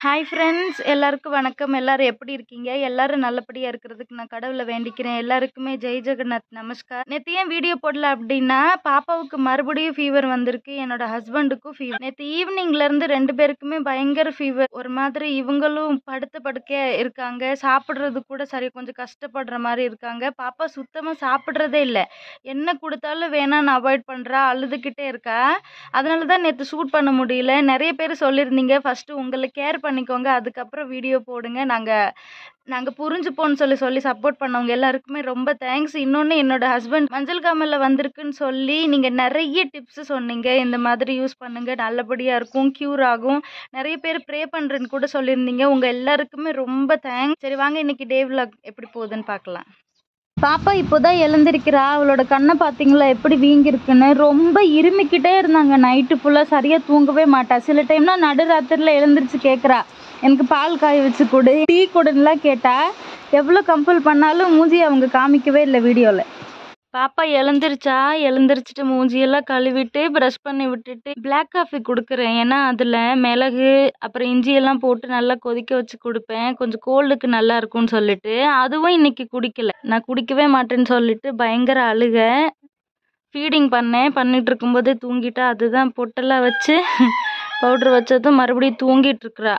hi friends எல்லாருக்கும் வணக்கம் எல்லாரும் எப்படி இருக்கீங்க எல்லாரும் நல்லபடியா இருக்கிறதுக்கு நான் கடவுளை வேண்டிக்கிறேன் எல்லாருக்குமே ஜெய் ஜெகநாத் நமஸ்கார் நேற்று ஏன் வீடியோ போடல அப்படின்னா பாப்பாவுக்கு மறுபடியும் ஃபீவர் வந்திருக்கு என்னோட ஹஸ்பண்டுக்கும் ஃபீவர் நேற்று ஈவினிங்ல இருந்து ரெண்டு பேருக்குமே பயங்கர ஃபீவர் ஒரு மாதிரி இவங்களும் படுத்த படுக்கையா இருக்காங்க சாப்பிட்றது கூட சரி கொஞ்சம் கஷ்டப்படுற மாதிரி இருக்காங்க பாப்பா சுத்தமாக சாப்பிட்றதே இல்லை என்ன கொடுத்தாலும் வேணான்னு அவாய்ட் பண்ணுறா அழுதுகிட்டே இருக்கா அதனால தான் நேற்று ஷூட் பண்ண முடியல நிறைய பேர் சொல்லியிருந்தீங்க ஃபஸ்ட்டு உங்களை கேர் பண்ணிக்கோங்க அதுக்கப்புறம் வீடியோ போடுங்க நாங்கள் நாங்கள் புரிஞ்சுப்போன்னு சொல்லி சொல்லி சப்போர்ட் பண்ணவங்க எல்லாருக்குமே ரொம்ப தேங்க்ஸ் இன்னொன்று என்னோட ஹஸ்பண்ட் மஞ்சள் காமலில் வந்திருக்குன்னு சொல்லி நீங்கள் நிறைய டிப்ஸ் சொன்னீங்க இந்த மாதிரி யூஸ் பண்ணுங்க நல்லபடியாக இருக்கும் க்யூர் ஆகும் நிறைய பேர் ப்ரே பண்ணுறேன்னு கூட சொல்லியிருந்தீங்க உங்கள் எல்லாருக்குமே ரொம்ப தேங்க்ஸ் சரி வாங்க இன்னைக்கு டே vlog எப்படி போகுதுன்னு பார்க்கலாம் பாப்பா இப்போதான் எழுந்திருக்கிறா அவளோட கண்ணை பார்த்தீங்களா எப்படி வீங்கிருக்குன்னு ரொம்ப இருமிக்கிட்டே இருந்தாங்க நைட்டு ஃபுல்லாக சரியாக தூங்கவே மாட்டா சில டைம்னா நடுராத்திரியில் எழுந்திரிச்சு கேட்குறா எனக்கு பால் காய வச்சு கொடு டீ கொடுன்னுலாம் கேட்டா எவ்வளோ கம்பல் பண்ணாலும் மூஞ்சி அவங்க காமிக்கவே இல்லை வீடியோவில் பாப்பா எழுந்திருச்சா எழுந்திரிச்சிட்டு மூஞ்சியெல்லாம் கழுவிட்டு ப்ரஷ் பண்ணி விட்டுட்டு பிளாக் காஃபி கொடுக்குறேன் ஏன்னா அதில் மிளகு அப்புறம் இஞ்சியெல்லாம் போட்டு நல்லா கொதிக்க வச்சு கொடுப்பேன் கொஞ்சம் கோல்டுக்கு நல்லா இருக்கும்னு சொல்லிட்டு அதுவும் இன்னைக்கு குடிக்கல நான் குடிக்கவே மாட்டேன்னு சொல்லிட்டு பயங்கர அழுக ஃபீடிங் பண்ணேன் பண்ணிட்டு இருக்கும்போதே தூங்கிட்டா அதுதான் பொட்டெல்லாம் வச்சு பவுட்ரு வச்சதும் மறுபடியும் தூங்கிட்டு இருக்கிறா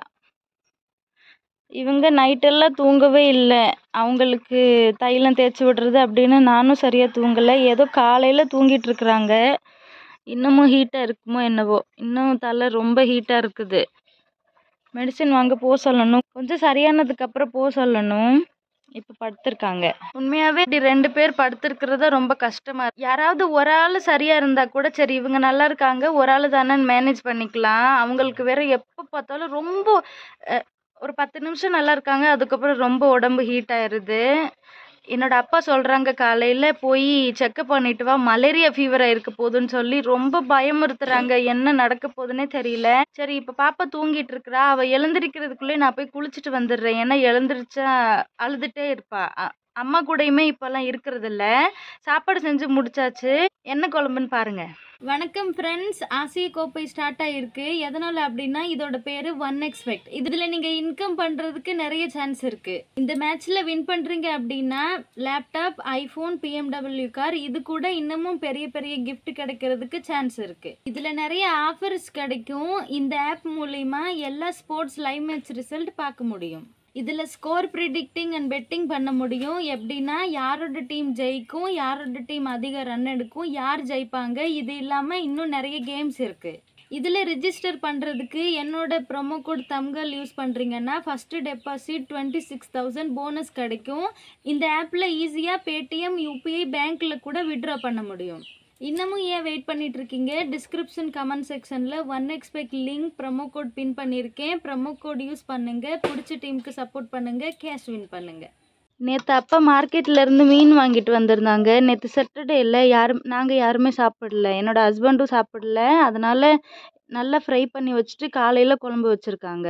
இவங்க நைட்டெல்லாம் தூங்கவே இல்லை அவங்களுக்கு தைலம் தேய்ச்சி விடுறது அப்படின்னு நானும் சரியாக தூங்கலை ஏதோ காலையில் தூங்கிட்டு இருக்கிறாங்க இன்னமும் ஹீட்டாக இருக்குமோ என்னவோ இன்னும் தலை ரொம்ப ஹீட்டாக இருக்குது மெடிசின் வாங்க போக சொல்லணும் கொஞ்சம் சரியானதுக்கு அப்புறம் போக சொல்லணும் இப்போ படுத்திருக்காங்க உண்மையாகவே இப்படி ரெண்டு பேர் படுத்திருக்கிறதா ரொம்ப கஷ்டமா இருக்கு யாராவது ஒரு ஆள் சரியா இருந்தா கூட சரி இவங்க நல்லா இருக்காங்க ஒரு ஆள் தானே மேனேஜ் பண்ணிக்கலாம் அவங்களுக்கு வேற எப்போ பார்த்தாலும் ரொம்ப அஹ், ஒரு பத்து நிமிஷம் நல்லா இருக்காங்க அதுக்கப்புறம் ரொம்ப உடம்பு ஹீட் ஆயிருது என்னோட அப்பா சொல்றாங்க காலையில போய் செக்கப் பண்ணிட்டு வா மலேரியா ஃபீவர் இருக்க போகுதுன்னு சொல்லி ரொம்ப பயமுறுத்துறாங்க என்ன நடக்க போகுதுன்னே தெரியல சரி இப்ப பாப்பா தூங்கிட்டு இருக்கிறா அவ எழுந்திருக்கிறதுக்குள்ளே நான் போய் குளிச்சுட்டு வந்துடுறேன் ஏன்னா எழுந்திருச்சா அழுதுட்டே இருப்பா அ- அம்மா கூடயுமே இப்பெல்லாம் இருக்கிறது இல்ல சாப்பாடு செஞ்சு முடிச்சாச்சு என்ன குழம்புன்னு பாருங்க வணக்கம் ஃப்ரெண்ட்ஸ் ஆசிய கோப்பை ஸ்டார்ட் ஆகிருக்கு எதனால் அப்படின்னா இதோட பேர் ஒன் எக்ஸ்பெக்ட் இதில் நீங்கள் இன்கம் பண்ணுறதுக்கு நிறைய சான்ஸ் இருக்குது இந்த மேட்ச்சில் வின் பண்ணுறீங்க அப்படின்னா லேப்டாப் ஐஃபோன் பிஎம்டபிள்யூ கார் இது கூட இன்னமும் பெரிய பெரிய gift கிடைக்கிறதுக்கு சான்ஸ் இருக்குது இதில் நிறைய ஆஃபர்ஸ் கிடைக்கும் இந்த ஆப் மூலிமா எல்லா ஸ்போர்ட்ஸ் லைவ் மேட்ச் ரிசல்ட் பார்க்க முடியும் இதில் ஸ்கோர் ப்ரிடிக்டிங் அண்ட் பெட்டிங் பண்ண முடியும் எப்படின்னா யாரோட டீம் ஜெயிக்கும் யாரோட டீம் அதிக ரன் எடுக்கும் யார் ஜெயிப்பாங்க இது இல்லாமல் இன்னும் நிறைய கேம்ஸ் இருக்குது இதில் ரிஜிஸ்டர் பண்ணுறதுக்கு என்னோட ப்ரோமோ கோட் தம்கல் யூஸ் பண்ணுறீங்கன்னா first deposit twenty six thousand bonus கிடைக்கும் இந்த ஆப்பில் ஈஸியாக பேடிஎம் யூபிஐ பேங்க்கில் கூட விட்ரா பண்ண முடியும் இன்னமும் ஏன் வெயிட் பண்ணிட்டு இருக்கீங்க டிஸ்கிரிப்ஷன் கமெண்ட் செக்ஷனில் one expect link promo code pin பண்ணியிருக்கேன் ப்ரோமோ கோட் யூஸ் பண்ணுங்க பிடிச்ச டீமுக்கு சப்போர்ட் பண்ணுங்க கேஷ் வின் பண்ணுங்க நேற்று அப்பா மார்க்கெட்ல இருந்து மீன் வாங்கிட்டு வந்திருந்தாங்க நேற்று சாட்டர்டே இல்லை யாரும் நாங்கள் யாருமே சாப்பிடல என்னோட ஹஸ்பண்டும் சாப்பிடல அதனால நல்லா ஃப்ரை பண்ணி வச்சுட்டு காலையில் குழம்பு வச்சுருக்காங்க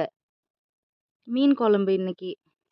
மீன் குழம்பு இன்னைக்கு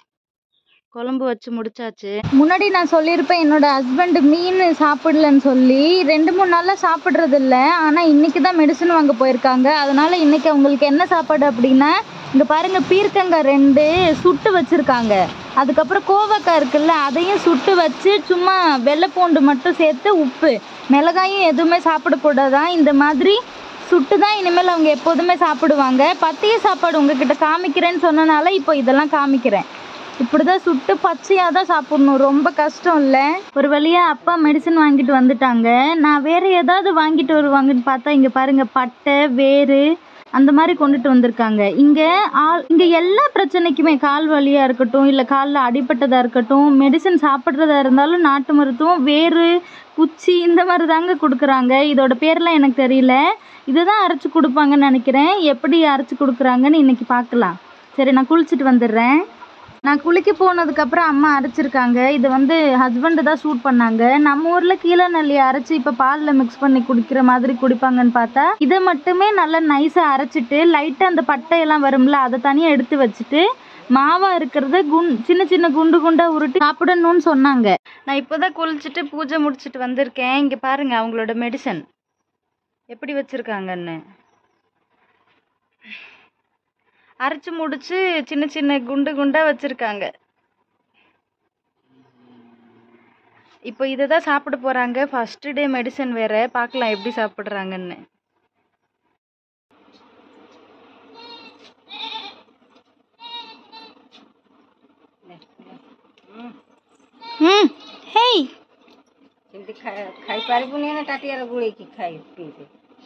குழம்பு வச்சு முடிச்சாச்சு முன்னாடி நான் சொல்லியிருப்பேன் என்னோட ஹஸ்பண்ட் மீன் சாப்பிடலன்னு சொல்லி ரெண்டு மூணு நாளாக சாப்பிட்றது இல்லை ஆனால் இன்னைக்கு தான் மெடிசன் வாங்க போயிருக்காங்க அதனால இன்னைக்கு அவங்களுக்கு என்ன சாப்பாடு அப்படின்னா இங்கே பாருங்க பீர்க்கங்காய் ரெண்டு சுட்டு வச்சிருக்காங்க அதுக்கப்புறம் கோவக்காய் இருக்குல்ல அதையும் சுட்டு வச்சு சும்மா வெள்ளை பூண்டு மட்டும் சேர்த்து உப்பு மிளகாயும் எதுவுமே சாப்பிடக்கூடாதான் இந்த மாதிரி சுட்டு தான் இனிமேல் அவங்க எப்போதுமே சாப்பிடுவாங்க பத்திய சாப்பாடு உங்ககிட்ட காமிக்கிறேன்னு சொன்னனால இப்போ இதெல்லாம் காமிக்கிறேன் இப்படி தான் சுட்டு பச்சையாக தான் சாப்பிடணும் ரொம்ப கஷ்டம் இல்லை ஒரு வழியாக அப்பா மெடிசன் வாங்கிட்டு வந்துட்டாங்க நான் வேறு ஏதாவது வாங்கிட்டு வருவாங்கன்னு பார்த்தா இங்கே பாருங்க பட்டை வேறு அந்த மாதிரி கொண்டுட்டு வந்திருக்காங்க இங்கே ஆள் இங்கே எல்லா பிரச்சனைக்குமே கால் வலியாக இருக்கட்டும் இல்லை காலில் அடிபட்டதாக இருக்கட்டும் மெடிசன் சாப்பிட்றதா இருந்தாலும் நாட்டு மருத்துவம் வேறு குச்சி இந்த மாதிரி தாங்க கொடுக்குறாங்க இதோட பேர்லாம் எனக்கு தெரியல இதுதான் அரைச்சி கொடுப்பாங்கன்னு நினைக்கிறேன் எப்படி அரைச்சி கொடுக்குறாங்கன்னு இன்னைக்கு பார்க்கலாம் சரி நான் குளிச்சுட்டு வந்துடுறேன் நான் குளிக்க போனதுக்கப்புறம் அம்மா அரைச்சிருக்காங்க இது வந்து ஹஸ்பண்டு தான் ஷூட் பண்ணாங்க நம்ம ஊரில் கீழே நல்லி அரைச்சி இப்போ பாலில் மிக்ஸ் பண்ணி குடிக்கிற மாதிரி குடிப்பாங்கன்னு பார்த்தா இதை மட்டுமே நல்லா நைஸாக அரைச்சிட்டு லைட்டாக அந்த பட்டையெல்லாம் வரும்ல அதை தனியாக எடுத்து வச்சுட்டு மாவா இருக்கிறத குண் சின்ன சின்ன குண்டு குண்டா உருட்டி சாப்பிடணும்னு சொன்னாங்க நான் இப்போதான் குளிச்சுட்டு பூஜை முடிச்சுட்டு வந்திருக்கேன் இங்கே பாருங்க அவங்களோட மெடிசன் எப்படி வச்சுருக்காங்கன்னு அரைச்சி முடிச்சு சின்ன சின்ன குண்டு குண்டாக வச்சுருக்காங்க இப்போ இதை தான் சாப்பிட போகிறாங்க ஃபஸ்ட்டு டே மெடிசன் வேறு பார்க்கலாம் எப்படி சாப்பிட்றாங்கன்னு হুম হেই ସେମିତି ଖାଇପାରିବୁନି ନା ଟାଟିଆରେ ଗୋଳେଇକି ଖାଇ ପିଇବେ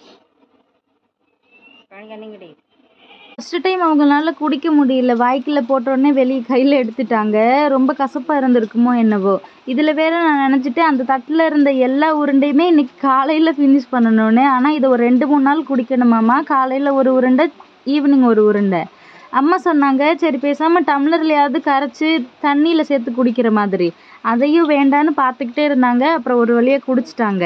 ପାଣି କାନିକି ஃபஸ்ட்டு டைம் அவங்களால குடிக்க முடியல வாய்க்குள்ள போட்ட உடனே வெளியே கையில் எடுத்துட்டாங்க ரொம்ப கசப்பாக இருந்திருக்குமோ என்னவோ இதில் வேற நான் நினச்சிட்டு அந்த தட்டில் இருந்த எல்லா உருண்டையுமே இன்னைக்கு காலையில் ஃபினிஷ் பண்ணணும்னு ஆனால் இதை ஒரு ரெண்டு மூணு நாள் குடிக்கணுமாம்மா காலையில் ஒரு உருண்டை ஈவினிங் ஒரு உருண்டை அம்மா சொன்னாங்க சரி பேசாமல் டம்ளர்லையாவது கரைச்சி தண்ணியில் சேர்த்து குடிக்கிற மாதிரி அதையும் வேண்டான்னு பார்த்துக்கிட்டே இருந்தாங்க அப்புறம் ஒரு வழியாக குடிச்சிட்டாங்க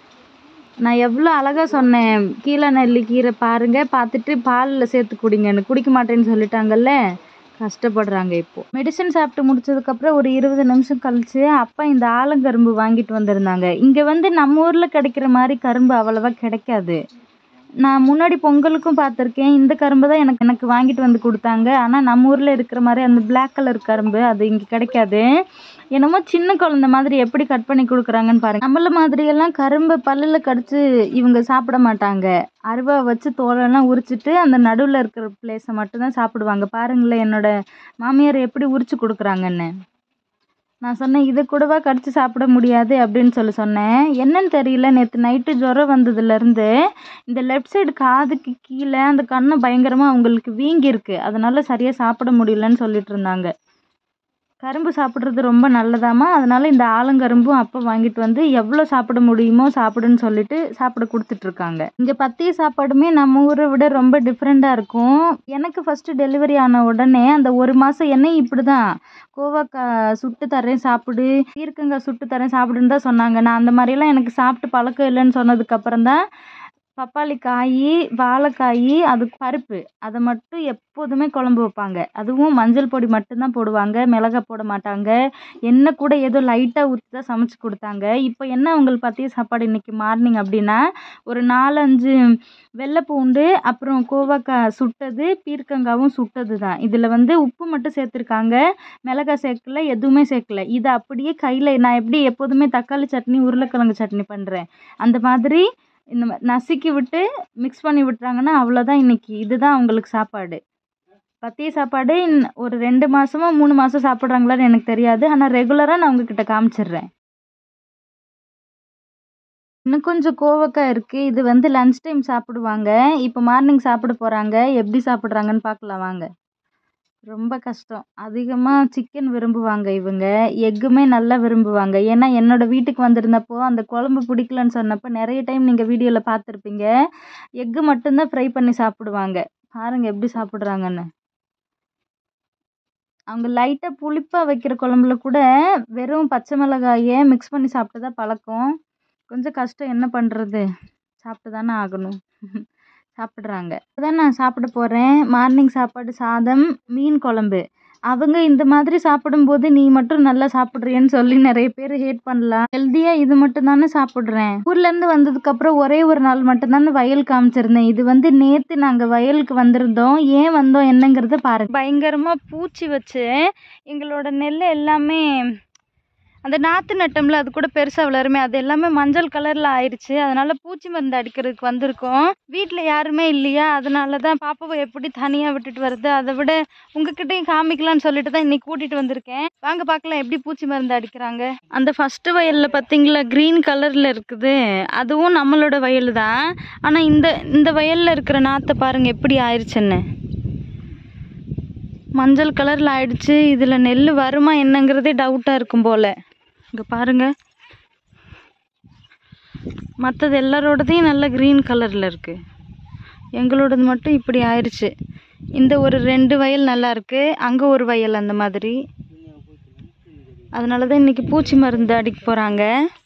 நான் எவ்வளோ அழகாக சொன்னேன் கீழே நெல்லி கீரை பாருங்க பார்த்துட்டு பாலில் சேர்த்து குடிங்கன்னு குடிக்க மாட்டேன்னு சொல்லிட்டாங்கல்ல கஷ்டப்படுறாங்க இப்போ மெடிசன் சாப்பிட்டு முடிச்சதுக்கப்புறம் ஒரு இருபது நிமிஷம் கழிச்சு அப்பா இந்த ஆலங்கரும்பு வாங்கிட்டு வந்திருந்தாங்க இங்கே வந்து நம்ம ஊரில் கிடைக்கிற மாதிரி கரும்பு அவ்வளவா கிடைக்காது நான் முன்னாடி பொங்கலுக்கும் பார்த்துருக்கேன் இந்த கரும்பு தான் எனக்கு எனக்கு வாங்கிட்டு வந்து கொடுத்தாங்க ஆனால் நம்ம ஊரில் இருக்கிற மாதிரி அந்த Black கலர் கரும்பு அது இங்கே கிடைக்காது என்னமோ சின்ன குழந்த மாதிரி எப்படி கட் பண்ணி கொடுக்குறாங்கன்னு பாருங்க நம்மள மாதிரியெல்லாம் கரும்பை பல்லில் கடிச்சு இவங்க சாப்பிட மாட்டாங்க அருவா வச்சு தோலெல்லாம் உரிச்சிட்டு அந்த நடுவில் இருக்கிற பிளேஸை மட்டும்தான் சாப்பிடுவாங்க பாருங்களேன் என்னோட மாமியார் எப்படி உரிச்சு கொடுக்குறாங்கன்னு நான் சொன்னேன் இதை கூடவா கடிச்சு சாப்பிட முடியாது அப்படின்னு சொல்லி சொன்னேன் என்னன்னு தெரியல நேற்று நைட்டு ஜுரம் வந்ததுலேருந்து இந்த லெஃப்ட் சைடு காதுக்கு கீழே அந்த கண்ணை பயங்கரமாக அவங்களுக்கு வீங்கியிருக்கு அதனால சரியாக சாப்பிட முடியலன்னு சொல்லிட்டு இருந்தாங்க கரும்பு சாப்பிட்றது ரொம்ப நல்லதாம்மா அதனால இந்த ஆலங்கரும்பும் அப்போ வாங்கிட்டு வந்து எவ்வளோ சாப்பிட முடியுமோ சாப்பிடுன்னு சொல்லிட்டு சாப்பிட கொடுத்துட்ருக்காங்க இங்கே பத்திய சாப்பாடுமே நம்ம ஊரை விட ரொம்ப டிஃப்ரெண்ட்டாக இருக்கும் எனக்கு ஃபஸ்ட்டு டெலிவரி ஆன உடனே அந்த ஒரு மாதம் என்னையும் இப்படி தான் கோவக்காய் சுட்டு தரேன் சாப்பிடு பீர்க்கங்காய் சுட்டு தரேன் சாப்பிடுன்னு தான் சொன்னாங்க நான் அந்த மாதிரியெல்லாம் எனக்கு சாப்பிட்டு பழக்கம் இல்லைன்னு சொன்னதுக்கப்புறம் தான் பப்பாளி காய் வாழைக்காய் அது பருப்பு அதை மட்டும் எப்போதுமே குழம்பு வைப்பாங்க அதுவும் மஞ்சள் பொடி மட்டும்தான் போடுவாங்க மிளகா போட மாட்டாங்க எண்ணெய் கூட ஏதோ லைட்டாக ஊற்றி தான் சமைச்சு கொடுத்தாங்க இப்போ என்ன அவங்களுக்கு பத்திய சாப்பாடு இன்னைக்கு மார்னிங் அப்படின்னா ஒரு நாலஞ்சு வெள்ளை பூண்டு அப்புறம் கோவக்காய் சுட்டது பீர்க்கங்காவும் சுட்டது தான் இதில் வந்து உப்பு மட்டும் சேர்த்துருக்காங்க மிளகாய் சேர்க்கல எதுவுமே சேர்க்கல இதை அப்படியே கையில் நான் எப்படி எப்போதுமே தக்காளி சட்னி உருளைக்கிழங்கு சட்னி பண்ணுறேன் அந்த மாதிரி இந்த மா- நசுக்கி விட்டு மிக்ஸ் பண்ணி விட்டுறாங்கன்னா அவ்வளோதான் இன்னைக்கு இதுதான் அவங்களுக்கு சாப்பாடு பத்திய சாப்பாடு இன்- ஒரு ரெண்டு மாசமா மூணு மாதம் சாப்பிட்றாங்களான்னு எனக்கு தெரியாது ஆனால் ரெகுலராக நான் உங்ககிட்ட காமிச்சிடுறேன் இன்னும் கொஞ்சம் கோவக்காய் இருக்குது இது வந்து லன்ச் டைம் சாப்பிடுவாங்க இப்போ மார்னிங் சாப்பிட போகிறாங்க எப்படி சாப்பிட்றாங்கன்னு பார்க்கலாம் வாங்க ரொம்ப கஷ்டம் அதிகமாக சிக்கன் விரும்புவாங்க இவங்க எக்குமே நல்லா விரும்புவாங்க ஏன்னா என்னோட வீட்டுக்கு வந்திருந்தப்போ அந்த குழம்பு பிடிக்கலன்னு சொன்னப்போ நிறைய டைம் நீங்கள் வீடியோவில் பார்த்துருப்பீங்க எக்கு மட்டும்தான் ஃப்ரை பண்ணி சாப்பிடுவாங்க பாருங்க எப்படி சாப்பிட்றாங்கன்னு அவங்க லைட்டாக புளிப்பாக வைக்கிற குழம்புல கூட வெறும் பச்சை மிளகாயை மிக்ஸ் பண்ணி சாப்பிட்டு தான் பழக்கம் கொஞ்சம் கஷ்டம் என்ன பண்ணுறது சாப்பிட்டு தானே ஆகணும் சாப்பிட்றாங்க இப்போதான் நான் சாப்பிட போகிறேன் மார்னிங் சாப்பாடு சாதம் மீன் குழம்பு அவங்க இந்த மாதிரி சாப்பிடும்போது நீ மட்டும் நல்லா சாப்பிட்றியன்னு சொல்லி நிறைய பேர் ஹேட் பண்ணலாம் ஹெல்த்தியாக இது மட்டும் தானே சாப்பிட்றேன் ஊர்லேருந்து வந்ததுக்கப்புறம் ஒரே ஒரு நாள் மட்டும்தானே வயல் காமிச்சிருந்தேன் இது வந்து நேற்று நாங்கள் வயலுக்கு வந்திருந்தோம் ஏன் வந்தோம் என்னங்கிறத பாருங்க பயங்கரமாக பூச்சி வச்சு எங்களோட நெல் எல்லாமே அந்த நாற்று நட்டோம்ல அது கூட பெருசாக வளருமே அது எல்லாமே மஞ்சள் கலரில் ஆயிடுச்சு அதனால பூச்சி மருந்து அடிக்கிறதுக்கு வந்திருக்கோம் வீட்டில் யாருமே இல்லையா அதனால தான் பாப்பாவை எப்படி தனியாக விட்டுட்டு வருது அதை விட உங்ககிட்டயும் காமிக்கலாம்னு சொல்லிட்டு தான் இன்னைக்கு கூட்டிகிட்டு வந்திருக்கேன் வாங்க பார்க்கலாம் எப்படி பூச்சி மருந்து அடிக்கிறாங்க அந்த ஃபஸ்ட்டு வயலில் பார்த்தீங்களா க்ரீன் கலரில் இருக்குது அதுவும் நம்மளோட வயல் தான் ஆனால் இந்த இந்த வயலில் இருக்கிற நாற்றை பாருங்கள் எப்படி ஆயிடுச்சுன்னு மஞ்சள் கலரில் ஆயிடுச்சு இதில் நெல் வருமா என்னங்கிறதே டவுட்டாக இருக்கும் போல் இங்கே பாருங்கள் மற்றது எல்லாரோடதையும் நல்ல க்ரீன் கலரில் இருக்குது எங்களோடது மட்டும் இப்படி ஆயிடுச்சு இந்த ஒரு ரெண்டு வயல் நல்லா இருக்கு அங்கே ஒரு வயல் அந்த மாதிரி அதனால தான் இன்றைக்கி பூச்சி மருந்து அடிக்க போகிறாங்க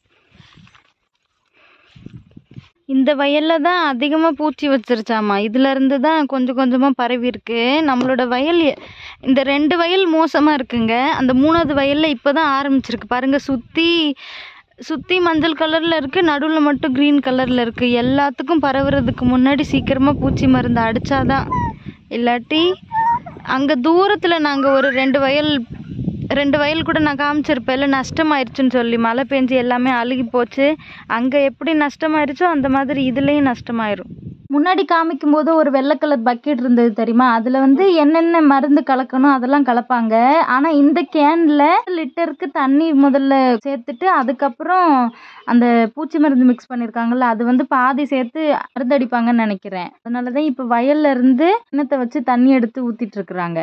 இந்த வயலில் தான் அதிகமாக பூச்சி வச்சிருச்சாமா இதுலேருந்து தான் கொஞ்சம் கொஞ்சமாக பரவி இருக்கு நம்மளோட வயல் எ- இந்த ரெண்டு வயல் மோசமாக இருக்குங்க அந்த மூணாவது வயலில் இப்போ தான் ஆரம்பிச்சிருக்கு பாருங்கள் சுற்றி சுற்றி மஞ்சள் கலரில் இருக்குது நடுவில் மட்டும் க்ரீன் கலரில் இருக்குது எல்லாத்துக்கும் பரவுறதுக்கு முன்னாடி சீக்கிரமாக பூச்சி மருந்து அடித்தாதான் இல்லாட்டி அங்கே தூரத்தில் நாங்கள் ஒரு ரெண்டு வயல் ரெண்டு வயல் கூட நான் காமிச்சிருப்பேன்ல நஷ்டமாயிருச்சுன்னு சொல்லி மழை பெஞ்சு எல்லாமே அழுகி போச்சு அங்கே எப்படி நஷ்டமாயிருச்சோ அந்த மாதிரி இதுலேயும் நஷ்டமாயிரும் முன்னாடி காமிக்கும் போது ஒரு வெள்ளை கலர் பக்கெட் இருந்தது தெரியுமா அதில் வந்து என்னென்ன மருந்து கலக்கணும் அதெல்லாம் கலப்பாங்க ஆனால் இந்த கேனில் லிட்டருக்கு தண்ணி முதல்ல சேர்த்துட்டு அதுக்கப்புறம் அந்த பூச்சி மருந்து மிக்ஸ் பண்ணியிருக்காங்கல்ல அது வந்து பாதி சேர்த்து மருந்தடிப்பாங்கன்னு நினைக்கிறேன் அதனால தான் இப்போ வயல்ல இருந்து கிணத்தை வச்சு தண்ணி எடுத்து ஊற்றிட்டு இருக்கிறாங்க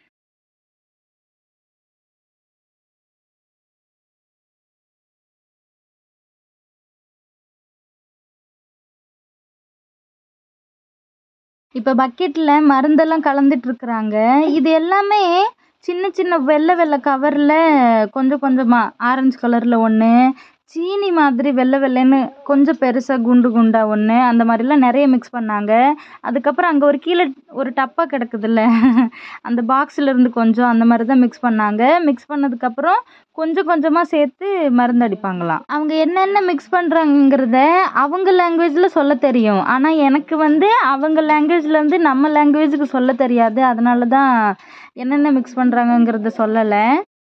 இப்போ பக்கெட்டில் மருந்தெல்லாம் கலந்துட்டு இருக்கிறாங்க இது எல்லாமே சின்ன சின்ன வெள்ளை வெள்ளை கவரில் கொஞ்சம் கொஞ்சமாக ஆரஞ்சு கலரில் ஒன்று சீனி மாதிரி வெள்ளை வெள்ளைன்னு கொஞ்சம் பெருசாக குண்டு குண்டாக ஒன்று அந்த மாதிரிலாம் நிறைய மிக்ஸ் பண்ணாங்க அதுக்கப்புறம் அங்கே ஒரு கீழே ஒரு டப்பா கிடக்குதுல்ல அந்த பாக்ஸில் இருந்து கொஞ்சம் அந்த மாதிரி தான் மிக்ஸ் பண்ணாங்க மிக்ஸ் பண்ணதுக்கப்புறம் கொஞ்சம் கொஞ்சமாக சேர்த்து மருந்து அடிப்பாங்களாம் அவங்க என்னென்ன மிக்ஸ் பண்ணுறாங்கிறத அவங்க லாங்குவேஜில் சொல்ல தெரியும் ஆனால் எனக்கு வந்து அவங்க லாங்குவேஜ்லேருந்து நம்ம லாங்குவேஜுக்கு சொல்ல தெரியாது அதனால தான் என்னென்ன மிக்ஸ் பண்ணுறாங்கங்கிறத சொல்லலை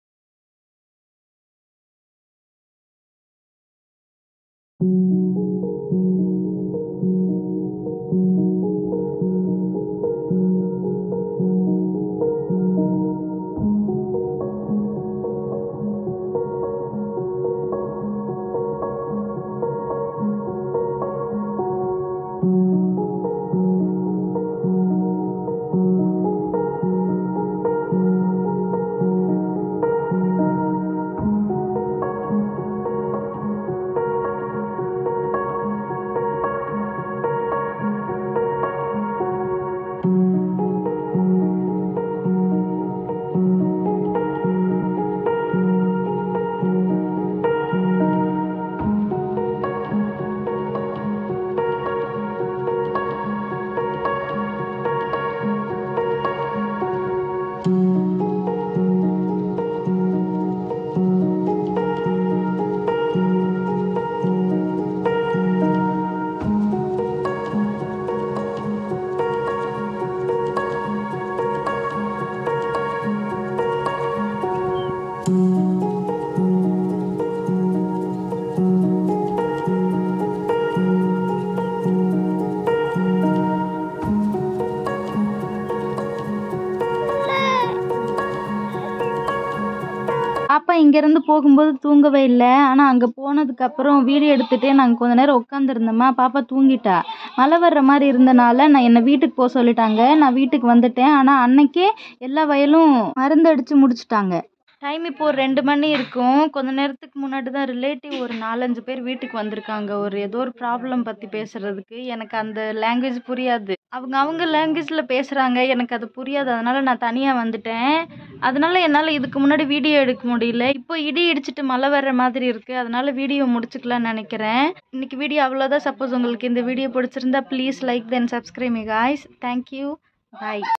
பாப்பா இங்கேருந்து போகும்போது தூங்கவே இல்லை ஆனால் அங்கே போனதுக்கப்புறம் வீடியோ எடுத்துகிட்டே நாங்கள் கொஞ்ச நேரம் உட்காந்துருந்தோமா பாப்பா தூங்கிட்டா மழை வர்ற மாதிரி இருந்தனால நான் என்னை வீட்டுக்கு போக சொல்லிட்டாங்க நான் வீட்டுக்கு வந்துட்டேன் ஆனால் அன்னைக்கே எல்லா வயலும் மருந்து அடித்து முடிச்சிட்டாங்க டைம் இப்போ ஒரு ரெண்டு மணி இருக்கும் கொஞ்ச நேரத்துக்கு முன்னாடி தான் ரிலேட்டிவ் ஒரு நாலஞ்சு பேர் வீட்டுக்கு வந்திருக்காங்க ஒரு ஏதோ ஒரு ப்ராப்ளம் பற்றி பேசுகிறதுக்கு எனக்கு அந்த லாங்குவேஜ் புரியாது அவங்க அவங்க லாங்குவேஜில் பேசுகிறாங்க எனக்கு அது புரியாது அதனால் நான் தனியாக வந்துட்டேன் அதனால என்னால் இதுக்கு முன்னாடி வீடியோ எடுக்க முடியல இப்போ இடி இடிச்சிட்டு மழை வர்ற மாதிரி இருக்குது அதனால வீடியோ முடிச்சுக்கலாம்னு நினைக்கிறேன் இன்னைக்கு வீடியோ அவ்வளோதான் சப்போஸ் உங்களுக்கு இந்த வீடியோ பிடிச்சிருந்தா please like then subscribe me guys thank you bye